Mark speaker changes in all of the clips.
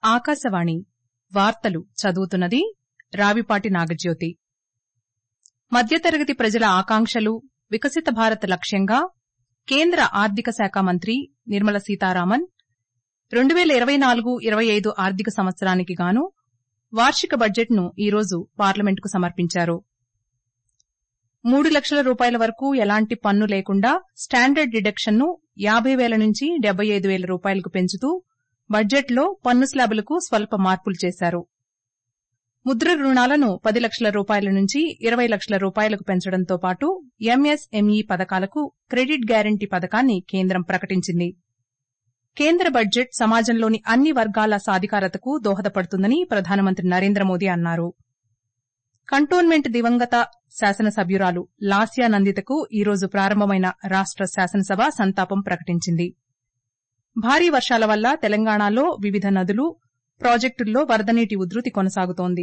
Speaker 1: ఆకాశవాణి వార్తలు చదువుతున్నది రావిపాటి నాగజ్యోతి మధ్యతరగతి ప్రజల ఆకాంక్షలు వికసిత భారత్ లక్ష్యంగా కేంద్ర ఆర్థిక శాఖ మంత్రి నిర్మల సీతారామన్ రెండు పేల ఇరవై నాలుగు ఇరవై ఐదు ఆర్థిక సంవత్సరానికి గాను వార్షిక బడ్జెట్ను ఈరోజు పార్లమెంటుకు సమర్పించారు మూడు లక్షల రూపాయల వరకు ఎలాంటి పన్ను లేకుండా స్టాండర్డ్ డిడక్షన్ను యాబై పేల నుంచి డెబ్బై ఐదు పేల రూపాయలకు పెంచుతూ బడ్జెట్లో పన్ను స్లాబులకు స్వల్ప మార్పులు చేశారు ముద్ర రుణాలను పది లక్షల రూపాయల నుంచి ఇరవై లక్షల రూపాయలకు పెంచడంతో పాటు ఎంఎస్ఎంఈ పథకాలకు క్రెడిట్ గ్యారంటీ పథకాన్ని కేంద్రం ప్రకటించింది కేంద్ర బడ్జెట్ సమాజంలోని అన్ని వర్గాల సాధికారతకు దోహదపడుతుందని ప్రధానమంత్రి నరేంద్ర మోదీ అన్నారు కంటోన్మెంట్ దివంగత శాసనసభ్యురాలు లాస్యా నందితకు ఈరోజు ప్రారంభమైన రాష్ట శాసనసభ సంతాపం ప్రకటించింది భారీ వర్షాల వల్ల తెలంగాణలో వివిధ నదులు ప్రాజెక్టుల్లో వరదనీటి ఉధృతి కొనసాగుతోంది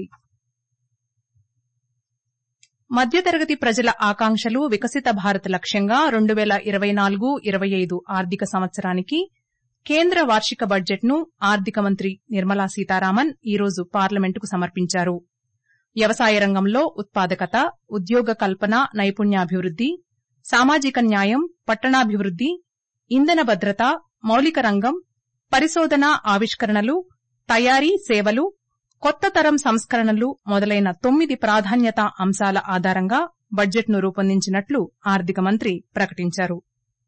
Speaker 1: మధ్యతరగతి ప్రజల ఆకాంక్షలు వికసిత భారత్ లక్ష్యంగా రెండు పేల ఇరవై నాలుగు ఇరవై ఐదు ఆర్థిక సంవత్సరానికి కేంద్ర వార్షిక బడ్జెట్ను ఆర్థిక మంత్రి నిర్మలా సీతారామన్ ఈరోజు పార్లమెంటుకు సమర్పించారు వ్యవసాయ రంగంలో ఉత్పాదకత ఉద్యోగ కల్పన నైపుణ్యాభివృద్ది సామాజిక న్యాయం పట్టణాభివృద్ది ఇంధన భద్రత మౌలిక రంగం పరిశోధన ఆవిష్కరణలు తయారీ సేవలు కొత్త తరం సంస్కరణలు మొదలైన తొమ్మిది ప్రాధాన్యతా అంశాల ఆధారంగా బడ్జెట్ను రూపొందించినట్లు ఆర్థిక మంత్రి ప్రకటించారు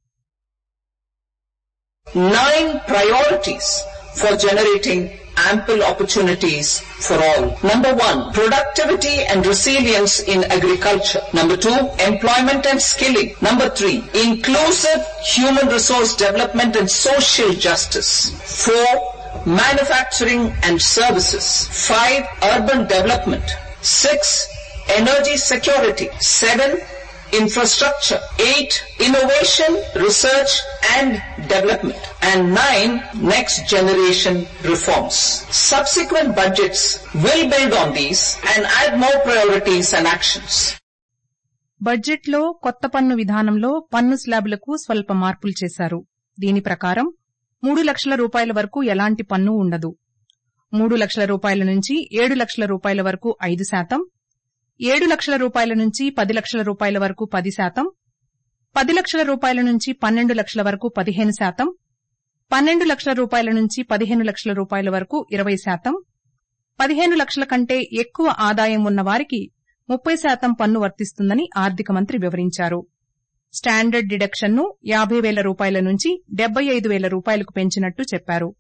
Speaker 2: nine priorities for generating ample opportunities for all. Number one, productivity and resilience in agriculture. Number two, employment and skilling. Number three, inclusive human resource development and social justice. Four, manufacturing and services. Five, urban development. Six, energy security. Seven, infrastructure. Eight, innovation, research and development. And nine, next generation reforms. Subsequent budgets will build on these and add more priorities and actions.
Speaker 1: బడ్జెట్లో కొత్త పన్ను విధానంలో పన్ను స్లాబులకు స్వల్ప మార్పులు చేశారు దీని ప్రకారం మూడు లక్షల రూపాయల వరకు ఎలాంటి పన్ను ఉండదు మూడు లక్షల రూపాయల నుంచి ఏడు లక్షల రూపాయల వరకు ఐదు శాతం ఏడు లక్షల రూపాయల నుంచి పది లక్షల రూపాయల వరకు పది శాతం పది లక్షల రూపాయల నుంచి పన్నెండు లక్షల వరకు పదిహేను శాతం పన్నెండు లక్షల రూపాయల నుంచి పదిహేను లక్షల రూపాయల వరకు ఇరవై శాతం పదిహేను లక్షల కంటే ఎక్కువ ఆదాయం ఉన్న వారికి ముప్పై శాతం పన్ను వర్తిస్తుందని ఆర్థిక మంత్రి వివరించారు స్టాండర్డ్ డిడక్షన్ను యాబై పేల రూపాయల నుంచి డెబ్బై ఐదు వేల రూపాయలకు పెంచినట్టు చెప్పారు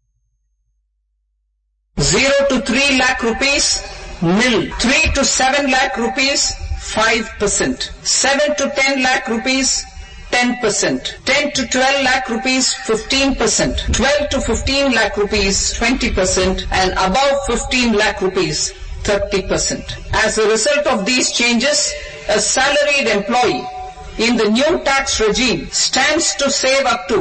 Speaker 2: Zero to three lakh rupees, nil. Three to seven lakh rupees, five percent. Seven to ten lakh rupees, ten percent. Ten to twelve lakh rupees, fifteen percent. Twelve to fifteen lakh rupees, twenty percent. And above fifteen lakh rupees, thirty percent. As a result of these changes, a salaried employee in the new tax regime stands to save up to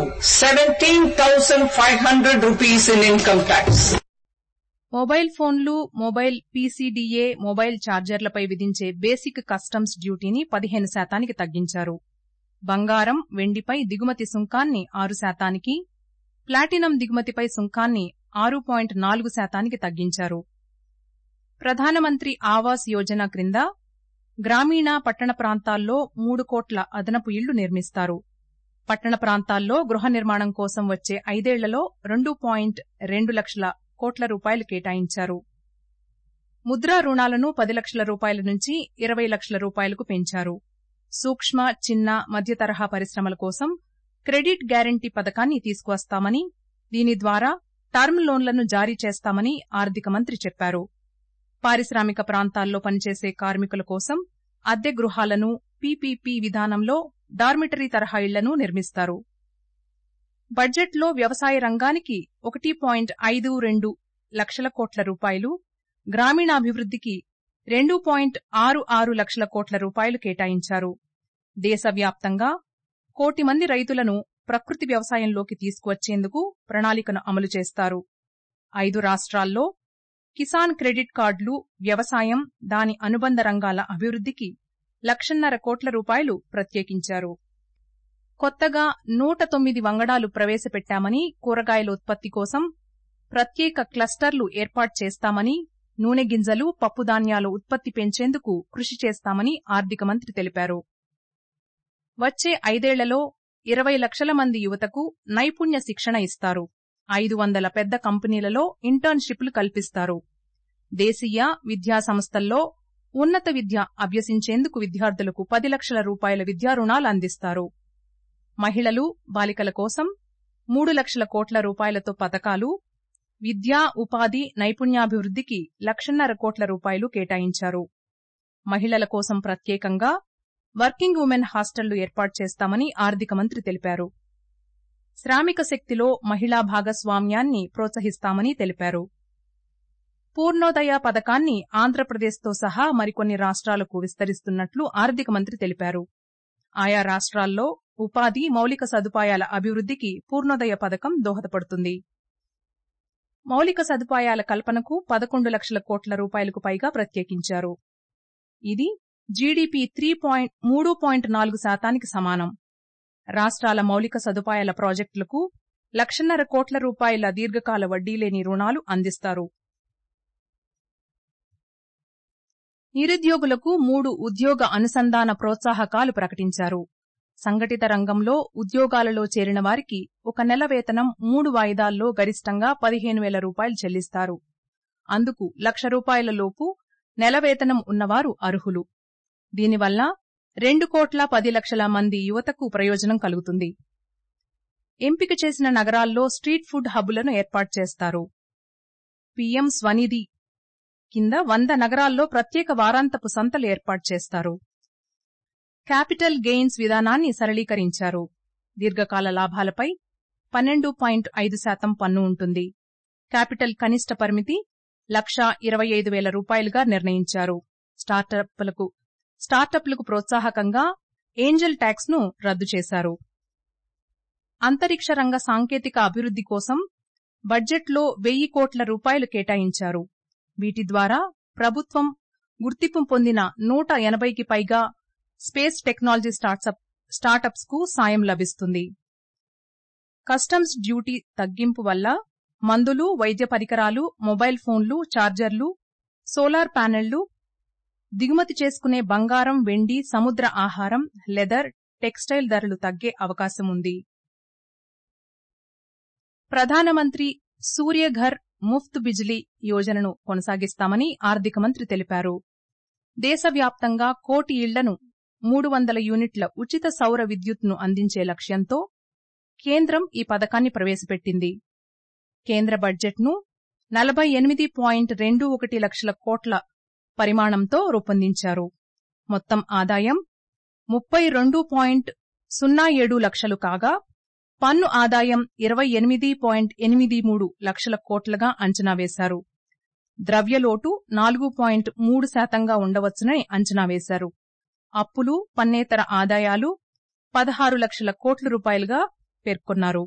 Speaker 2: 17,500 rupees in income tax.
Speaker 1: Mobile ఫోన్లు mobile PCBA mobile ఛార్జర్లపై విధించే basic customs డ్యూటీని పదిహేను శాతానికి తగ్గించారు బంగారం వెండిపై దిగుమతి సుంకాన్ని ఆరు శాతానికి ప్లాటినం దిగుమతిపై సుంకాన్ని ఆరు పాయింట్ నాలుగు శాతానికి తగ్గించారు ప్రధానమంత్రి ఆవాస్ యోజన క్రింద గ్రామీణ పట్టణ ప్రాంతాల్లో మూడు కోట్ల అదనపు ఇళ్లు నిర్మిస్తారు పట్టణ ప్రాంతాల్లో గృహ నిర్మాణం కోసం వచ్చే ఐదేళ్లలో రెండు పాయింట్ రెండు లక్షల కోట్ల రూపాయలు కేటాయించారు ముద్రా రుణాలను పది లక్షల రూపాయల నుంచి ఇరవై లక్షల రూపాయలకు పెంచారు సూక్ష్మ చిన్న మధ్య తరహా పరిశ్రమల కోసం క్రెడిట్ గ్యారంటీ పథకాన్ని తీసుకువస్తామని దీని ద్వారా టర్మ్ లోన్లను జారీ చేస్తామని ఆర్థిక మంత్రి చెప్పారు పారిశ్రామిక ప్రాంతాల్లో పనిచేసే కార్మికుల కోసం అద్దె గృహాలను పీపీపీ విధానంలో డార్మిటరీ తరహా ఇళ్లను నిర్మిస్తారు బడ్జెట్లో వ్యవసాయ రంగానికి ఒకటి పాయింట్ ఐదు రెండు లక్షల కోట్ల రూపాయలు గ్రామీణాభివృద్దికి రెండు పాయింట్ ఆరు ఆరు లక్షల కోట్ల రూపాయలు కేటాయించారు దేశవ్యాప్తంగా కోటి మంది రైతులను ప్రకృతి వ్యవసాయంలోకి తీసుకువచ్చేందుకు ప్రణాళికను అమలు చేస్తారు ఐదు రాష్ట్రాల్లో కిసాన్ క్రెడిట్ కార్డులు వ్యవసాయం దాని అనుబంధ రంగాల అభివృద్దికి లక్షన్నర కోట్ల రూపాయలు ప్రత్యేకించారు కొత్తగా నూట తొమ్మిది వంగడాలు ప్రవేశపెట్టామని కూరగాయల ఉత్పత్తి కోసం ప్రత్యేక క్లస్టర్లు ఏర్పాటు చేస్తామని నూనె గింజలు పప్పుధాన్యాలు ఉత్పత్తి పెంచేందుకు కృషి చేస్తామని ఆర్థిక మంత్రి తెలిపారు వచ్చే ఐదేళ్లలో ఇరవై లక్షల మంది యువతకు నైపుణ్య శిక్షణ ఇస్తారు ఐదు వందల పెద్ద కంపెనీలలో ఇంటర్న్షిప్లు కల్పిస్తారు దేశీయ విద్యా సంస్థల్లో ఉన్నత విద్య అభ్యసించేందుకు విద్యార్థులకు పది లక్షల రూపాయల విద్యా రుణాలు అందిస్తారు మహిళలు బాలికల కోసం మూడు లక్షల కోట్ల రూపాయలతో పథకాలు విద్యా ఉపాధి నైపుణ్యాభివృద్ధికి లక్షన్నర కోట్ల రూపాయలు కేటాయించారు మహిళల కోసం ప్రత్యేకంగా వర్కింగ్ ఉమెన్ హాస్టళ్లు ఏర్పాటు చేస్తామని ఆర్థిక మంత్రి తెలిపారు శ్రామిక శక్తిలో మహిళా భాగస్వామ్యాన్ని ప్రోత్సహిస్తామని తెలిపారు పూర్ణోదయ పథకాన్ని ఆంధ్రప్రదేశ్తో సహా మరికొన్ని రాష్ట్రాలకు విస్తరిస్తున్నట్లు ఆర్థిక మంత్రి తెలిపారు ఆయా రాష్ట్రాల్లో ఉపాధి మౌలిక సదుపాయాల అభివృద్ధికి పూర్ణోదయ పథకం దోహదపడుతుంది మౌలిక సదుపాయాల కల్పనకు పదకొండు లక్షల కోట్ల రూపాయలకు పైగా ప్రత్యేకించారు ఇది జీడీపీ త్రీ పాయింట్ మూడు పాయింట్ నాలుగు శాతానికి సమానం రాష్ట్రాల మౌలిక సదుపాయాల ప్రాజెక్టులకు లక్షన్నర కోట్ల రూపాయల దీర్ఘకాల వడ్డీలేని రుణాలు అందిస్తారు నిరుద్యోగులకు మూడు ఉద్యోగ అనుసంధాన ప్రోత్సాహకాలు ప్రకటించారు సంఘటిత రంగంలో ఉద్యోగాలలో చేరిన వారికి ఒక నెల వేతనం మూడు వాయిదాల్లో గరిష్టంగా పదిహేను వేల రూపాయలు చెల్లిస్తారు అందుకు లక్ష రూపాయల లోపు నెల వేతనం ఉన్నవారు అర్హులు దీనివల్ల రెండు కోట్ల పది లక్షల మంది యువతకు ప్రయోజనం కలుగుతుంది ఎంపిక చేసిన నగరాల్లో స్ట్రీట్ ఫుడ్ హబ్బులను ఏర్పాటు చేస్తారు పీఎం స్వనిధి కింద వంద నగరాల్లో ప్రత్యేక వారాంతపు సంతలు ఏర్పాటు చేస్తారు క్యాపిటల్ గెయిన్స్ విధానాన్ని సరళీకరించారు దీర్ఘకాల లాభాలపై పన్నెండు పాయింట్ ఐదు శాతం పన్ను ఉంటుంది క్యాపిటల్ కనిష్ట పరిమితి లక్ష ఇరవై ఐదు వేల రూపాయలుగా నిర్ణయించారు స్టార్టప్లకు స్టార్టప్లకు ప్రోత్సాహకంగా ఏంజల్ ట్యాక్స్ ను రద్దు చేశారు అంతరిక్ష రంగ సాంకేతిక అభివృద్ది కోసం బడ్జెట్లో వెయ్యి కోట్ల రూపాయలు కేటాయించారు వీటి ద్వారా ప్రభుత్వం గుర్తింపు పొందిన నూట ఎనభైకి పైగా స్పేస్ టెక్నాలజీ స్టార్టప్స్ కు సాయం లభిస్తుంది కస్టమ్స్ డ్యూటీ తగ్గింపు వల్ల మందులు వైద్య పరికరాలు మొబైల్ ఫోన్లు ఛార్జర్లు సోలార్ ప్యానెళ్లు దిగుమతి చేసుకునే బంగారం వెండి సముద్ర ఆహారం లెదర్ టెక్స్టైల్ ధరలు తగ్గే అవకాశం ఉంది ప్రధానమంత్రి సూర్యఘర్ ముఫ్త్ బిజిలీ యోజనను కొనసాగిస్తామని ఆర్థిక మంత్రి తెలిపారు దేశవ్యాప్తంగా కోటి ఇళ్లను మూడు వందల యూనిట్ల ఉచిత సౌర విద్యుత్ను అందించే లక్ష్యంతో కేంద్రం ఈ పథకాన్ని ప్రవేశపెట్టింది కేంద్ర బడ్జెట్ను నలభై ఎనిమిది పాయింట్ రెండు ఒకటి లక్షల కోట్ల పరిమాణంతో రూపొందించారు మొత్తం ఆదాయం ముప్పై రెండు పాయింట్ సున్నా ఏడు లక్షలు కాగా పన్ను ఆదాయం ఇరవై ఎనిమిది పాయింట్ ఎనిమిది మూడు లక్షల కోట్లుగా అంచనా వేశారు ద్రవ్యలోటు నాలుగు పాయింట్ మూడు శాతంగా ఉండవచ్చునని అంచనా వేశారు అప్పులు పన్నేతర ఆదాయాలు పదహారు లక్షల కోట్ల రూపాయలుగా పేర్కొన్నారు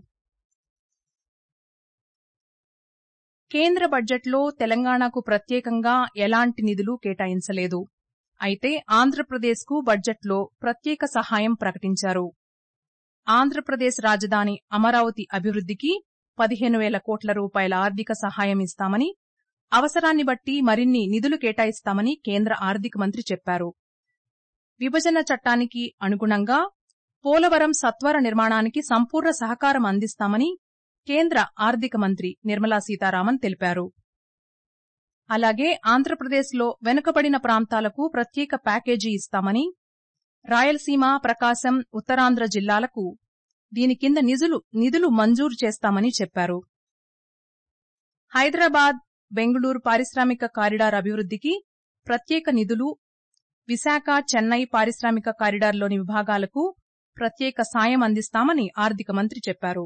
Speaker 1: కేంద్ర బడ్జెట్లో తెలంగాణకు ప్రత్యేకంగా ఎలాంటి నిధులు కేటాయించలేదు అయితే ఆంధ్రప్రదేశ్కు బడ్జెట్లో ప్రత్యేక సహాయం ప్రకటించారు ఆంధ్రప్రదేశ్ రాజధాని అమరావతి అభివృద్ధికి పదిహేను వేల కోట్ల రూపాయల ఆర్థిక సహాయం ఇస్తామని అవసరాన్ని బట్టి మరిన్ని నిధులు కేటాయిస్తామని కేంద్ర ఆర్థిక మంత్రి చెప్పారు విభజన చట్టానికి అనుగుణంగా పోలవరం సత్వర నిర్మాణానికి సంపూర్ణ సహకారం అందిస్తామని కేంద్ర ఆర్థిక మంత్రి నిర్మలా సీతారామన్ తెలిపారు అలాగే ఆంధ్రప్రదేశ్లో వెనుకబడిన ప్రాంతాలకు ప్రత్యేక ప్యాకేజీ ఇస్తామని రాయలసీమ ప్రకాశం ఉత్తరాంధ్ర జిల్లాలకు దీని కింద నిధులు నిధులు మంజూరు చేస్తామని చెప్పారు హైదరాబాద్ బెంగళూరు పారిశ్రామిక కారిడార్ అభివృద్ధికి ప్రత్యేక నిధులు విశాఖ చెన్నై పారిశ్రామిక కారిడార్లోని విభాగాలకు ప్రత్యేక సాయం అందిస్తామని ఆర్థిక మంత్రి చెప్పారు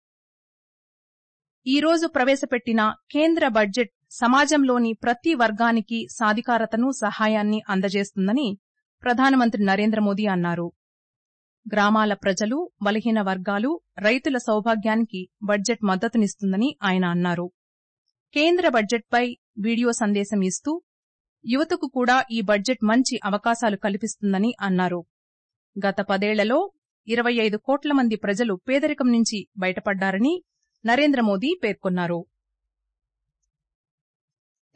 Speaker 1: ఈ రోజు ప్రవేశపెట్టిన కేంద్ర బడ్జెట్ సమాజంలోని ప్రతి వర్గానికి సాధికారతను సహాయాన్ని అందజేస్తుందని ప్రధానమంత్రి నరేంద్ర మోదీ అన్నారు గ్రామాల ప్రజలు బలహీన వర్గాలు రైతుల సౌభాగ్యానికి బడ్జెట్ మద్దతునిస్తుందని ఆయన అన్నారు కేంద్ర బడ్జెట్పై వీడియో సందేశం ఇస్తూ యువతకు కూడా ఈ బడ్జెట్ మంచి అవకాశాలు కల్పిస్తుందని అన్నారు గత పదేళ్లలో ఇరవై ఐదు కోట్ల మంది ప్రజలు పేదరికం నుంచి బయటపడ్డారని నరేంద్ర మోదీ పేర్కొన్నారు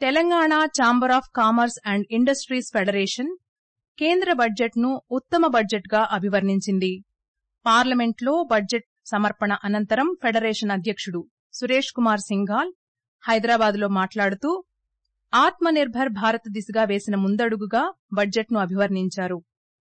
Speaker 1: Telangana chamber of commerce and industries federation కేంద్ర బడ్జెట్ను ఉత్తమ బడ్జెట్గా అభివర్ణించింది పార్లమెంట్లో బడ్జెట్ సమర్పణ అనంతరం ఫెడరేషన్ అధ్యక్షుడు సురేష్ కుమార్ సింఘాల్ హైదరాబాద్లో మాట్లాడుతూ ఆత్మ నిర్భర్ భారత్ దిశగా వేసిన ముందడుగుగా బడ్జెట్ను అభివర్ణించారు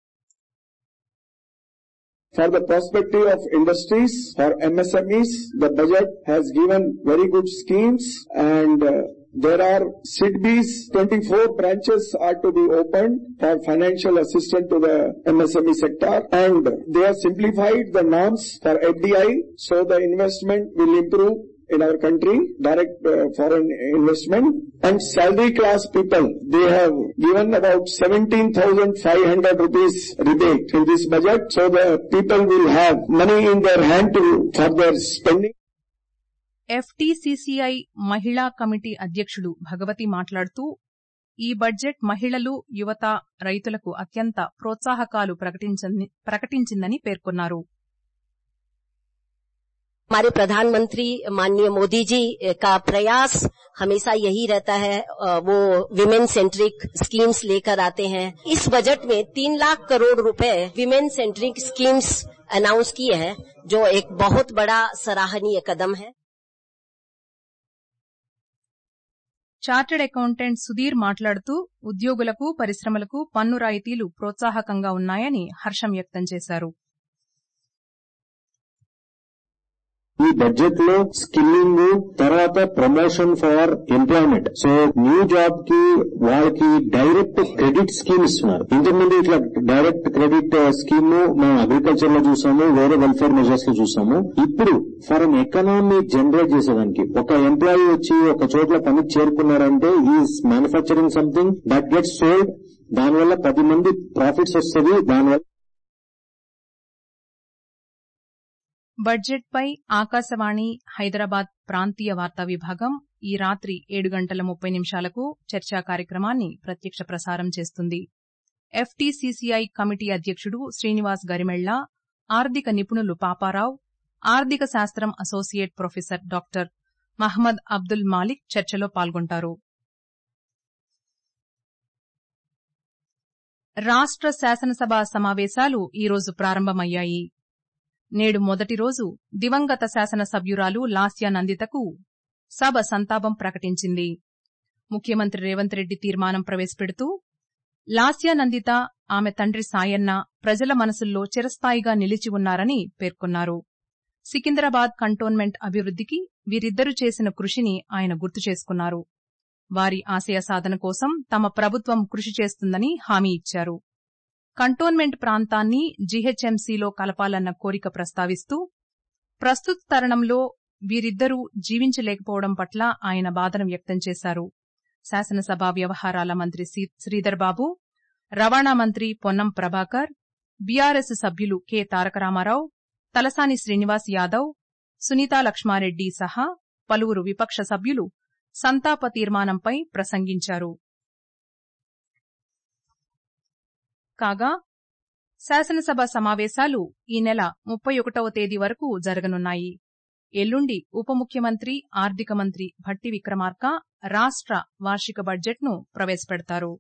Speaker 3: For the perspective of industries, for MSMEs, the budget has given very good schemes and uh, there are SIDBs, 24 branches are to be opened for financial assistance to the MSME sector and they have simplified the norms for FDI so the investment will improve in our country, direct uh, foreign investment and salary class people, they have given about 17,500 rupees rebate in this budget so the people will have money in their hand to, for their spending.
Speaker 1: FTCCI మహిళా committee అధ్యక్షుడు భగవతి మాట్లాడుతూ ఈ budget మహిళలు యువత రైతులకు అత్యంత ప్రోత్సాహకాలు ప్రకటించిందని పేర్కొన్నారు
Speaker 4: हमारे प्रधानमंत्री माननीय मोदी जी का प्रयास हमेशा यही रहता है वो विमेन सेंट्रिक स्कीम्स लेकर आते हैं इस बजट में तीन लाख करोड़ रुपए विमेन सेंट्रिक स्कीम्स अनाउंस किए हैं जो एक बहुत बड़ा सराहनीय कदम है
Speaker 1: చార్టెడ్ అకౌంటెంట్ సుధీర్ మాట్లాడుతూ ఉద్యోగులకు పరిశ్రమలకు పన్ను రాయితీలు ప్రోత్సాహకంగా ఉన్నాయని హర్షం వ్యక్తం చేశారు
Speaker 5: ఈ బడ్జెట్ లో స్కిల్లింగ్ తర్వాత promotion for employment so new job కి వాళ్ళకి డైరెక్ట్ క్రెడిట్ స్కీమ్ ఇస్తున్నారు ఇంతకుముందు ఇట్లా డైరెక్ట్ క్రెడిట్ స్కీమ్ మనం అగ్రికల్చర్ లో చూసాము వేరే వెల్ఫేర్ మెజర్స్ లో చూసాము ఇప్పుడు ఫర్ అన్ ఎకనామీ జనరేట్ చేసేదానికి ఒక ఎంప్లాయీ వచ్చి ఒక చోట్ల పనికి చేరుకున్నారంటే is manufacturing something that gets sold దానివల్ల పది మంది ప్రాఫిట్స్ వస్తుంది దానివల్ల
Speaker 1: బడ్జెట్పై ఆకాశవాణి హైదరాబాద్ ప్రాంతీయ వార్తా విభాగం ఈ రాత్రి ఏడు గంటల ముప్పై నిమిషాలకు చర్చా కార్యక్రమాన్ని ప్రత్యక్ష ప్రసారం చేస్తుంది ఎఫ్టీసీసీఐ కమిటీ అధ్యక్షుడు శ్రీనివాస్ గరిమెళ్ల ఆర్థిక నిపుణులు పాపారావు ఆర్థిక శాస్త్రం associate professor doctor Mohammed Abdul Malik చర్చలో పాల్గొంటారు రాష్ట శాసనసభ సమావేశాలు ఈరోజు ప్రారంభమయ్యాయి నేడు మొదటి రోజు దివంగత శాసనసభ్యురాలు లాస్యా నందితకు సభ సంతాపం ప్రకటించింది ముఖ్యమంత్రి రేవంత్ రెడ్డి తీర్మానం ప్రవేశపెడుతూ లాస్యా నందిత ఆమె తండ్రి సాయన్న ప్రజల మనసుల్లో చిరస్థాయిగా నిలిచి ఉన్నారని పేర్కొన్నారు సికింద్రాబాద్ కంటోన్మెంట్ అభివృద్దికి వీరిద్దరూ చేసిన కృషిని ఆయన గుర్తు చేసుకున్నారు వారి ఆశయ సాధన కోసం తమ ప్రభుత్వం కృషి చేస్తుందని హామీ ఇచ్చారు కంటోన్మెంట్ ప్రాంతాన్ని జీహెచ్ఎంసీలో కలపాలన్న కోరిక ప్రస్తావిస్తూ ప్రస్తుత తరుణంలో వీరిద్దరూ జీవించలేకపోవడం పట్ల ఆయన బాధను వ్యక్తం చేశారు శాసనసభ వ్యవహారాల మంత్రి శ్రీధర్ బాబు రవాణా మంత్రి పొన్నం ప్రభాకర్ బీఆర్ఎస్ సభ్యులు కె తారక రామారావు తలసాని శ్రీనివాస్ యాదవ్ సునీతా లక్ష్మారెడ్డి సహా పలువురు విపక్ష సభ్యులు సంతాప తీర్మానంపై ప్రసంగించారు కాగా శాసనసభ సమావేశాలు ఈ నెల ముప్పై ఒకటవ తేదీ వరకు జరగనున్నాయి ఎల్లుండి ఉప ముఖ్యమంత్రి ఆర్థిక మంత్రి భట్టి విక్రమార్క రాష్ట వార్షిక బడ్జెట్ను ప్రవేశపెడతారు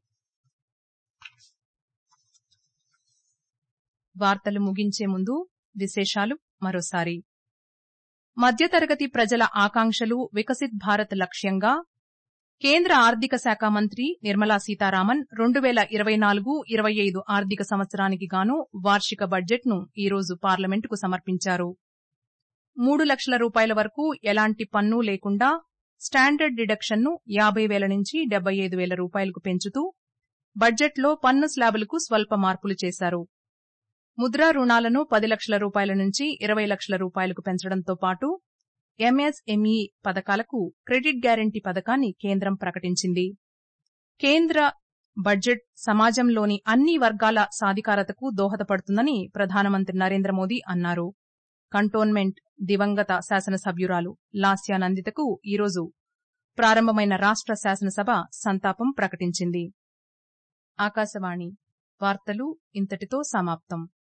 Speaker 1: వార్తలు ముగించే ముందు విశేషాలు మరోసారి మధ్యతరగతి ప్రజల ఆకాంక్షలు వికసిత్ భారత్ లక్ష్యంగా కేంద్ర ఆర్థిక శాఖ మంత్రి నిర్మలా సీతారామన్ రెండు పేల ఇరవై నాలుగు ఇరవై ఐదు ఆర్థిక సంవత్సరానికి గాను వార్షిక బడ్జెట్ను ఈరోజు పార్లమెంటుకు సమర్పించారు మూడు లక్షల రూపాయల వరకు ఎలాంటి పన్ను లేకుండా స్టాండర్డ్ డిడక్షన్ను యాబై వేల నుంచి డెబ్బై ఐదు వేల రూపాయలకు పెంచుతూ బడ్జెట్లో పన్ను స్లాబులకు స్వల్ప మార్పులు చేశారు ముద్రా రుణాలను పది లక్షల రూపాయల నుంచి ఇరవై లక్షల రూపాయలకు పెంచడంతో పాటు ఎంఎస్ఎంఈ పథకాలకు క్రెడిట్ గ్యారంటీ పథకాన్ని కేంద్రం ప్రకటించింది కేంద్ర బడ్జెట్ సమాజంలోని అన్ని వర్గాల సాధికారతకు దోహదపడుతుందని ప్రధానమంత్రి నరేంద్ర మోదీ అన్నారు కంటోన్మెంట్ దివంగత శాసనసభ్యురాలు లాస్యా నందితకు ఈరోజు ప్రారంభమైన రాష్ట శాసనసభ సంతాపం ప్రకటించింది ఆకాశవాణి వార్తలు ఇంతటితో సమాప్తం